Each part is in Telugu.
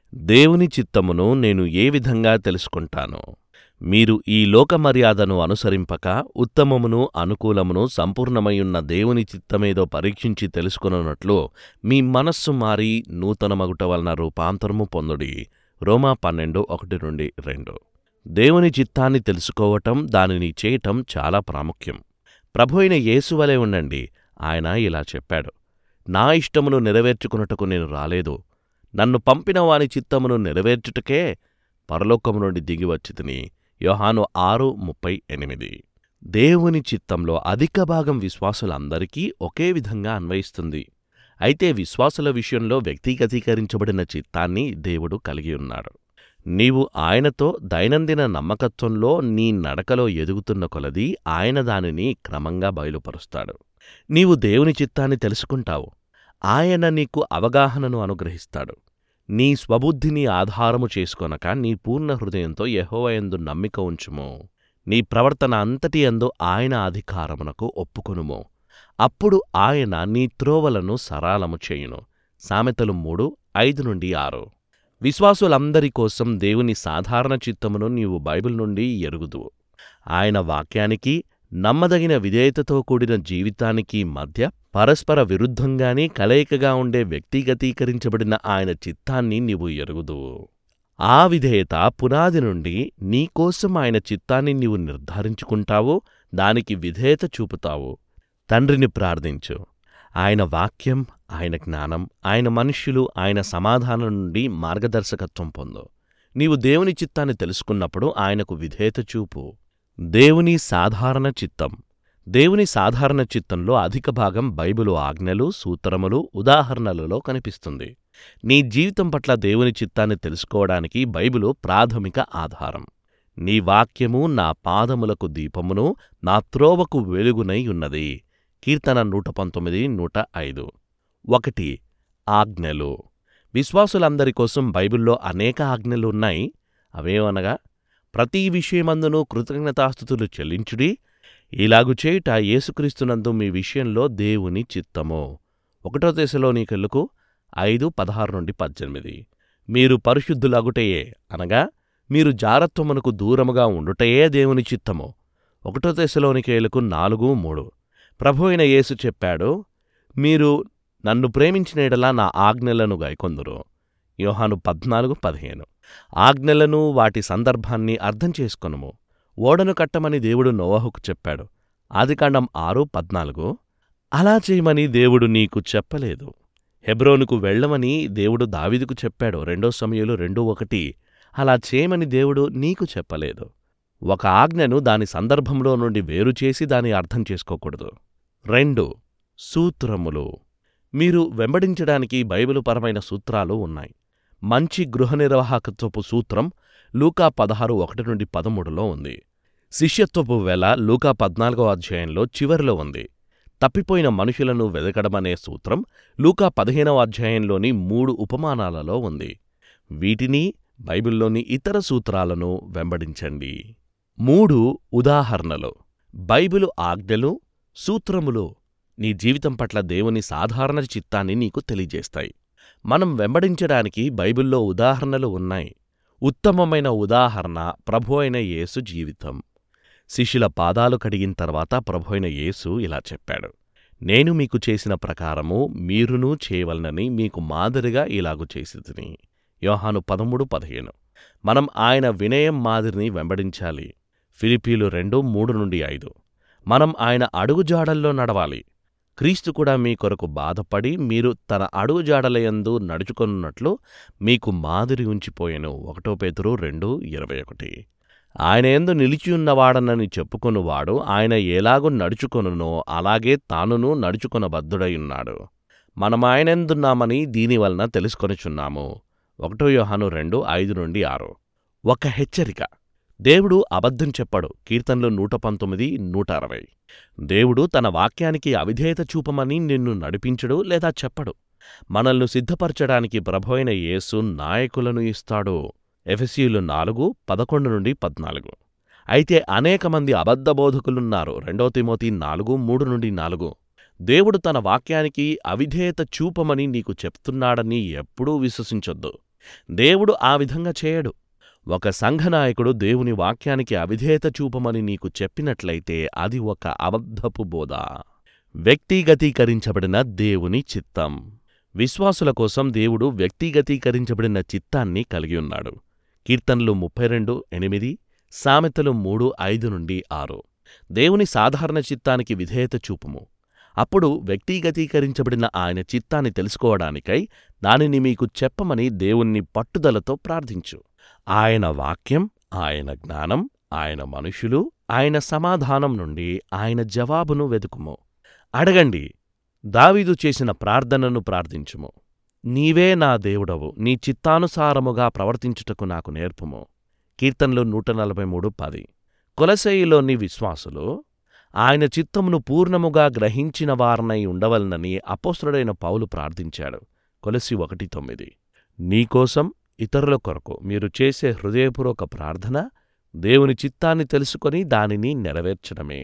దేవుని చిత్తమును నేను ఏ విధంగా తెలుసుకుంటాను మీరు ఈ లోక మర్యాదను అనుసరింపక ఉత్తమమును అనుకూలమును సంపూర్ణమయున్న దేవుని చిత్తమేదో పరీక్షించి తెలుసుకొనున్నట్లు మీ మనస్సు మారి నూతనమగుట వలన రూపాంతరము పొందుడి రోమా పన్నెండు ఒకటి నుండి రెండు దేవుని చిత్తాన్ని తెలుసుకోవటం దానిని చేయటం చాలా ప్రాముఖ్యం ప్రభు అయిన యేసువలే ఉండండి ఆయన ఇలా చెప్పాడు నా ఇష్టమును నెరవేర్చుకున్నటకు నేను రాలేదు నన్ను పంపిన వాని చిత్తమును నెరవేర్చుటకే పరలోకము నుండి దిగివచ్చి తిని యోహాను ఆరు ముప్పై ఎనిమిది దేవుని చిత్తంలో అధిక భాగం విశ్వాసులందరికీ ఒకే విధంగా అన్వయిస్తుంది అయితే విశ్వాసుల విషయంలో వ్యక్తిగతీకరించబడిన చిత్తాన్ని దేవుడు కలిగి ఉన్నాడు నీవు ఆయనతో దైనందిన నమ్మకత్వంలో నీ నడకలో ఎదుగుతున్న కొలది ఆయన దానిని క్రమంగా బయలుపరుస్తాడు నీవు దేవుని చిత్తాన్ని తెలుసుకుంటావు ఆయన నీకు అవగాహనను అనుగ్రహిస్తాడు నీ స్వబుద్ధిని ఆధారము చేసుకొనక నీ పూర్ణ హృదయంతో యెహోవాయందు నమ్మిక ఉంచుము నీ ప్రవర్తన అంతటి యందు ఆయన అధికారమునకు ఒప్పుకొనుము అప్పుడు ఆయన నీ త్రోవలను సరాలము చేయును సామెతలు మూడు ఐదు నుండి ఆరు విశ్వాసులందరి కోసం దేవుని సాధారణ చిత్తమును నీవు బైబిల్ నుండి ఎరుగుదువు ఆయన వాక్యానికి నమ్మదగిన విధేయతతో కూడిన జీవితానికి మధ్య పరస్పర విరుద్ధంగానే కలయికగా ఉండే వ్యక్తిగతీకరించబడిన ఆయన చిత్తాన్ని నీవు ఎరుగుదువు ఆ విధేయత పునాది నుండి నీకోసం ఆయన చిత్తాన్ని నీవు నిర్ధారించుకుంటావు దానికి విధేయత చూపుతావు తండ్రిని ప్రార్థించు ఆయన వాక్యం ఆయన జ్ఞానం ఆయన మనుష్యులు ఆయన సమాధానం నుండి మార్గదర్శకత్వం పొందు నీవు దేవుని చిత్తాన్ని తెలుసుకున్నప్పుడు ఆయనకు విధేయత చూపు దేవుని సాధారణ చిత్తం దేవుని సాధారణ చిత్తంలో అధిక భాగం బైబిలు ఆజ్ఞలు సూత్రములు ఉదాహరణలలో కనిపిస్తుంది నీ జీవితం పట్ల దేవుని చిత్తాన్ని తెలుసుకోవడానికి బైబిలు ప్రాథమిక ఆధారం నీ వాక్యము నా పాదములకు దీపమును నా త్రోవకు వెలుగునై ఉన్నది కీర్తన నూట పంతొమ్మిది నూట ఐదు ఒకటి ఆజ్ఞలు విశ్వాసులందరి కోసం బైబిల్లో అనేక ఆజ్ఞలు ఉన్నాయి అవేమనగా ప్రతి విషయమందును కృతజ్ఞతాస్థుతులు చెల్లించుడి ఇలాగు చేయుట యేసుక్రీస్తునందు మీ విషయంలో దేవుని చిత్తము ఒకటో దశలోనికెళ్ళుకు ఐదు పదహారు నుండి పద్దెనిమిది మీరు పరిశుద్ధులగుటయే అనగా మీరు జారత్వమునకు దూరముగా ఉండుటయే దేవుని చిత్తము ఒకటో దశలోనికేలకు నాలుగు మూడు ప్రభు అయిన యేసు చెప్పాడు మీరు నన్ను ప్రేమించిన ఎడలా నా ఆజ్ఞలను గైకొందురు యోహాను పద్నాలుగు పదిహేను ఆజ్ఞలను వాటి సందర్భాన్ని అర్థం చేసుకొనుము ఓడను కట్టమని దేవుడు నోవహుకు చెప్పాడు ఆదికాండం ఆరు పద్నాలుగు అలా చేయమని దేవుడు నీకు చెప్పలేదు హెబ్రోనుకు వెళ్ళమని దేవుడు దావిదుకు చెప్పాడు రెండో సమయంలో రెండు ఒకటి అలా చేయమని దేవుడు నీకు చెప్పలేదు ఒక ఆజ్ఞను దాని సందర్భంలో నుండి వేరుచేసి దాని అర్థం చేసుకోకూడదు రెండు సూత్రములు మీరు వెంబడించడానికి బైబిలు పరమైన సూత్రాలు ఉన్నాయి మంచి గృహ నిర్వాహకత్వపు సూత్రం లూకా పదహారు ఒకటి నుండి పదమూడులో ఉంది శిష్యత్వపు వెల లూకా పద్నాలుగో అధ్యాయంలో చివరిలో ఉంది తప్పిపోయిన మనుషులను వెదకడమనే సూత్రం లూకా పదిహేనవ అధ్యాయంలోని మూడు ఉపమానాలలో ఉంది వీటిని బైబిల్లోని ఇతర సూత్రాలను వెంబడించండి మూడు ఉదాహరణలు బైబిలు ఆజ్ఞలు సూత్రములు నీ జీవితం పట్ల దేవుని సాధారణ చిత్తాన్ని నీకు తెలియజేస్తాయి మనం వెంబడించడానికి బైబిల్లో ఉదాహరణలు ఉన్నాయి ఉత్తమమైన ఉదాహరణ ప్రభు అయిన యేసు జీవితం శిష్యుల పాదాలు కడిగిన తర్వాత ప్రభు అయిన యేసు ఇలా చెప్పాడు నేను మీకు చేసిన ప్రకారము మీరునూ చేయవలనని మీకు మాదిరిగా ఇలాగు చేసితిని యోహాను పదమూడు పదిహేను మనం ఆయన వినయం మాదిరిని వెంబడించాలి ఫిలిపీలు రెండు మూడు నుండి ఐదు మనం ఆయన అడుగుజాడల్లో నడవాలి క్రీస్తు కూడా మీ కొరకు బాధపడి మీరు తన అడుగుజాడలయందు నడుచుకొనున్నట్లు మీకు మాదిరి ఉంచిపోయెను ఒకటో పేతురు రెండు ఇరవై ఒకటి ఆయన ఎందు నిలిచియున్నవాడనని చెప్పుకొనువాడు ఆయన ఎలాగూ నడుచుకొనునో అలాగే తానును నడుచుకొనబద్ధుడై మనం ఆయనెందున్నామని దీనివలన తెలుసుకొనిచున్నాము ఒకటో యోహాను రెండు ఐదు నుండి ఆరు ఒక హెచ్చరిక దేవుడు అబద్ధం చెప్పడు కీర్తనలు నూట పంతొమ్మిది నూట అరవై దేవుడు తన వాక్యానికి అవిధేయత చూపమని నిన్ను నడిపించడు లేదా చెప్పడు మనల్ని సిద్ధపరచడానికి ప్రభు యేసు నాయకులను ఇస్తాడు ఎఫెసీయులు నాలుగు పదకొండు నుండి పద్నాలుగు అయితే అనేక మంది అబద్ధ బోధకులున్నారు రెండో తిమోతి నాలుగు మూడు నుండి నాలుగు దేవుడు తన వాక్యానికి అవిధేయత చూపమని నీకు చెప్తున్నాడని ఎప్పుడూ విశ్వసించొద్దు దేవుడు ఆ విధంగా చేయడు ఒక సంఘనాయకుడు దేవుని వాక్యానికి అవిధేయత చూపమని నీకు చెప్పినట్లయితే అది ఒక అబద్ధపు బోధ వ్యక్తిగతీకరించబడిన దేవుని చిత్తం విశ్వాసుల కోసం దేవుడు వ్యక్తిగతీకరించబడిన చిత్తాన్ని కలిగి ఉన్నాడు కీర్తనలు ముప్పై రెండు ఎనిమిది సామెతలు మూడు ఐదు నుండి ఆరు దేవుని సాధారణ చిత్తానికి విధేయత చూపుము అప్పుడు వ్యక్తిగతీకరించబడిన ఆయన చిత్తాన్ని తెలుసుకోవడానికై దానిని మీకు చెప్పమని దేవుణ్ణి పట్టుదలతో ప్రార్థించు ఆయన వాక్యం ఆయన జ్ఞానం ఆయన మనుషులు ఆయన సమాధానం నుండి ఆయన జవాబును వెదుకుము అడగండి దావీదు చేసిన ప్రార్థనను ప్రార్థించుము నీవే నా దేవుడవు నీ చిత్తానుసారముగా ప్రవర్తించుటకు నాకు నేర్పుము కీర్తనలు నూట నలభై మూడు పది కొలసేయిలోని విశ్వాసులు ఆయన చిత్తమును పూర్ణముగా గ్రహించిన వారనై ఉండవలనని అపోస్తుడైన పౌలు ప్రార్థించాడు కొలసి ఒకటి తొమ్మిది నీకోసం ఇతరుల కొరకు మీరు చేసే హృదయపూర్వక ప్రార్థన దేవుని చిత్తాన్ని తెలుసుకొని దానిని నెరవేర్చడమే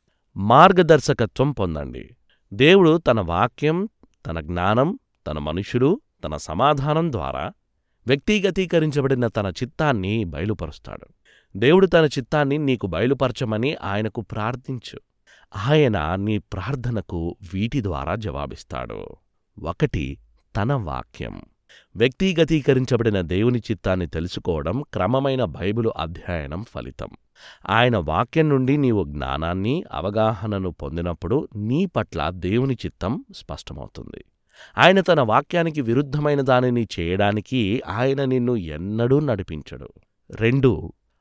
మార్గదర్శకత్వం పొందండి దేవుడు తన వాక్యం తన జ్ఞానం తన మనుషులు తన సమాధానం ద్వారా వ్యక్తిగతీకరించబడిన తన చిత్తాన్ని బయలుపరుస్తాడు దేవుడు తన చిత్తాన్ని నీకు బయలుపరచమని ఆయనకు ప్రార్థించు ఆయన నీ ప్రార్థనకు వీటి ద్వారా జవాబిస్తాడు ఒకటి తన వాక్యం వ్యక్తిగతీకరించబడిన దేవుని చిత్తాన్ని తెలుసుకోవడం క్రమమైన బైబిలు అధ్యయనం ఫలితం ఆయన వాక్యం నుండి నీవు జ్ఞానాన్ని అవగాహనను పొందినప్పుడు నీ పట్ల దేవుని చిత్తం స్పష్టమవుతుంది ఆయన తన వాక్యానికి విరుద్ధమైన దానిని చేయడానికి ఆయన నిన్ను ఎన్నడూ నడిపించడు రెండు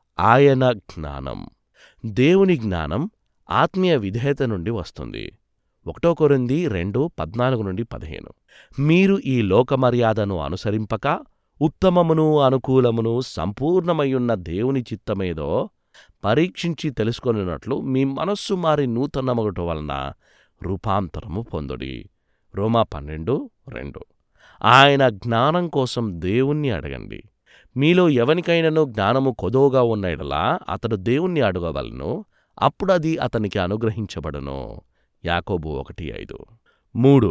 ఆయన జ్ఞానం దేవుని జ్ఞానం ఆత్మీయ విధేయత నుండి వస్తుంది ఒకటో కొరింది రెండు పద్నాలుగు నుండి పదిహేను మీరు ఈ లోక మర్యాదను అనుసరింపక ఉత్తమమును అనుకూలమును సంపూర్ణమయ్యున్న దేవుని చిత్తమేదో పరీక్షించి తెలుసుకొనున్నట్లు మీ మనస్సు మారి నూతనమగట వలన రూపాంతరము పొందుడి రోమా పన్నెండు రెండు ఆయన జ్ఞానం కోసం దేవుణ్ణి అడగండి మీలో ఎవనికైనను జ్ఞానము కొదోగా ఉన్న ఎడలా అతడు దేవుణ్ణి అడగవలను అప్పుడది అతనికి అనుగ్రహించబడును యాకోబు ఒకటి ఐదు మూడు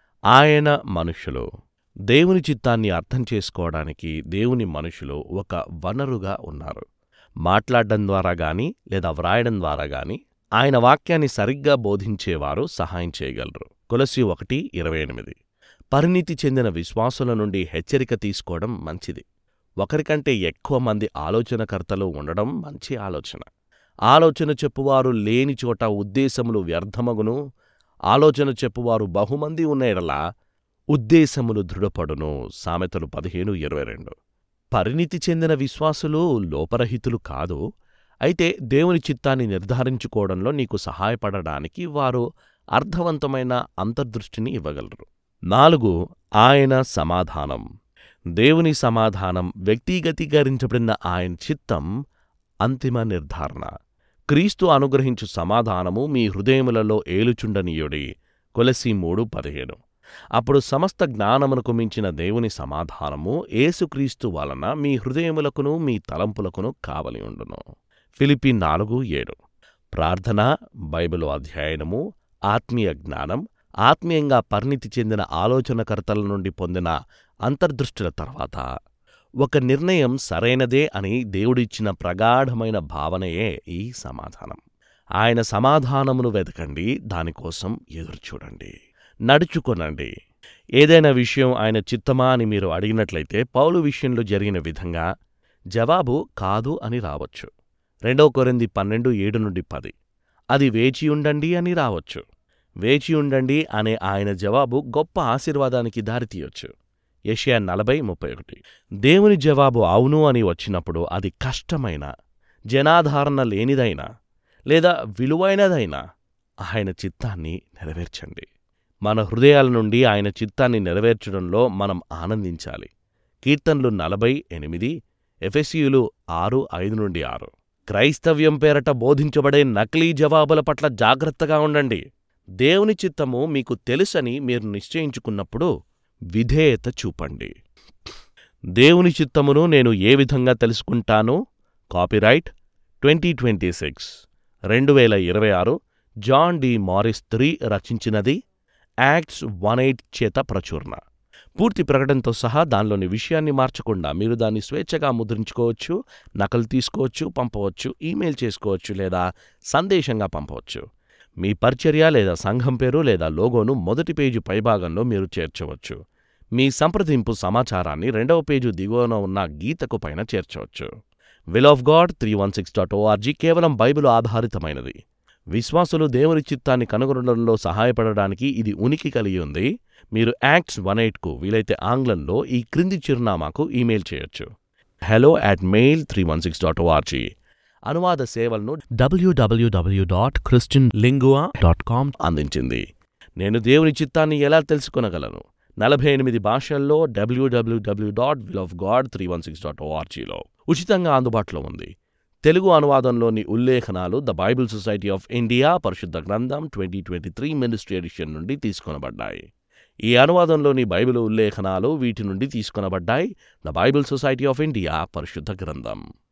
ఆయన మనుషులు దేవుని చిత్తాన్ని అర్థం చేసుకోవడానికి దేవుని మనుషులు ఒక వనరుగా ఉన్నారు మాట్లాడడం ద్వారా గాని లేదా వ్రాయడం ద్వారా గాని ఆయన వాక్యాన్ని సరిగ్గా బోధించేవారు సహాయం చేయగలరు కొలసి ఒకటి ఇరవై ఎనిమిది పరిణితి చెందిన విశ్వాసుల నుండి హెచ్చరిక తీసుకోవడం మంచిది ఒకరికంటే ఎక్కువ మంది ఆలోచనకర్తలు ఉండడం మంచి ఆలోచన ఆలోచన చెప్పువారు లేని చోట ఉద్దేశములు వ్యర్థమగును ఆలోచన చెప్పువారు బహుమంది ఉన్న ఎడల ఉద్దేశములు దృఢపడును సామెతలు పదిహేను ఇరవై రెండు పరిణితి చెందిన విశ్వాసులు లోపరహితులు కాదు అయితే దేవుని చిత్తాన్ని నిర్ధారించుకోవడంలో నీకు సహాయపడడానికి వారు అర్థవంతమైన అంతర్దృష్టిని ఇవ్వగలరు నాలుగు ఆయన సమాధానం దేవుని సమాధానం వ్యక్తిగతీకరించబడిన ఆయన చిత్తం అంతిమ నిర్ధారణ క్రీస్తు అనుగ్రహించు సమాధానము మీ హృదయములలో ఏలుచుండనీయుడి కొలసి మూడు పదిహేను అప్పుడు సమస్త జ్ఞానమునకు మించిన దేవుని సమాధానము ఏసుక్రీస్తు వలన మీ హృదయములకును మీ తలంపులకును కావలి ఉండును ఫిలిపి నాలుగు ఏడు ప్రార్థన బైబిలు అధ్యయనము ఆత్మీయ జ్ఞానం ఆత్మీయంగా పరిణితి చెందిన ఆలోచనకర్తల నుండి పొందిన అంతర్దృష్టుల తర్వాత ఒక నిర్ణయం సరైనదే అని దేవుడిచ్చిన ప్రగాఢమైన భావనయే ఈ సమాధానం ఆయన సమాధానమును వెతకండి దానికోసం ఎదురుచూడండి నడుచుకొనండి ఏదైనా విషయం ఆయన చిత్తమా అని మీరు అడిగినట్లయితే పౌలు విషయంలో జరిగిన విధంగా జవాబు కాదు అని రావచ్చు రెండవ కొరింది పన్నెండు ఏడు నుండి పది అది వేచియుండండి అని రావచ్చు వేచియుండండి అనే ఆయన జవాబు గొప్ప ఆశీర్వాదానికి దారితీయొచ్చు యషయా నలభై ముప్పై ఒకటి దేవుని జవాబు అవును అని వచ్చినప్పుడు అది కష్టమైన జనాధారణ లేనిదైనా లేదా విలువైనదైనా ఆయన చిత్తాన్ని నెరవేర్చండి మన హృదయాల నుండి ఆయన చిత్తాన్ని నెరవేర్చడంలో మనం ఆనందించాలి కీర్తనలు నలభై ఎనిమిది ఎఫెసియులు ఆరు ఐదు నుండి ఆరు క్రైస్తవ్యం పేరట బోధించబడే నకిలీ జవాబుల పట్ల జాగ్రత్తగా ఉండండి దేవుని చిత్తము మీకు తెలుసని మీరు నిశ్చయించుకున్నప్పుడు విధేయత చూపండి దేవుని చిత్తమును నేను ఏ విధంగా తెలుసుకుంటాను కాపీరైట్ ట్వంటీ ట్వంటీ సిక్స్ రెండు వేల ఇరవై ఆరు జాన్ డి మారిస్ త్రీ రచించినది యాక్ట్స్ వన్ ఎయిట్ చేత ప్రచురణ పూర్తి ప్రకటనతో సహా దానిలోని విషయాన్ని మార్చకుండా మీరు దాన్ని స్వేచ్ఛగా ముద్రించుకోవచ్చు నకలు తీసుకోవచ్చు పంపవచ్చు ఈమెయిల్ చేసుకోవచ్చు లేదా సందేశంగా పంపవచ్చు మీ పరిచర్య లేదా సంఘం పేరు లేదా లోగోను మొదటి పేజీ పైభాగంలో మీరు చేర్చవచ్చు మీ సంప్రదింపు సమాచారాన్ని రెండవ పేజీ దిగువన ఉన్న గీతకు పైన చేర్చవచ్చు will of God three one six dot ORG కేవలం బైబిల్ ఆధారితమైనది విశ్వాసులు దేవుని చిత్తాన్ని కనుగొనడంలో సహాయపడడానికి ఇది ఉనికి కలిగి ఉంది మీరు యాక్ట్స్ వన్ ఎయిట్కు వీలైతే ఆంగ్లంలో ఈ క్రింది చిరునామాకు ఈమెయిల్ చేయొచ్చు hello at mail three one six dot ORG అనువాద సేవలను WWW dot Christian lingua dot com అందించింది నేను దేవుని చిత్తాన్ని ఎలా తెలుసుకొనగలను నలభై ఎనిమిది భాషల్లో WWW dot will of God three one six dot ఓఆర్జీలో ఉచితంగా అందుబాటులో ఉంది తెలుగు అనువాదంలోని ఉల్లేఖనాలు the Bible Society of India పరిశుద్ధ గ్రంథం twenty twenty three ministry edition నుండి తీసుకొనబడ్డాయి ఈ అనువాదంలోని బైబిల్ ఉల్లేఖనాలు వీటి నుండి తీసుకొనబడ్డాయి the Bible Society of India పరిశుద్ధ గ్రంథం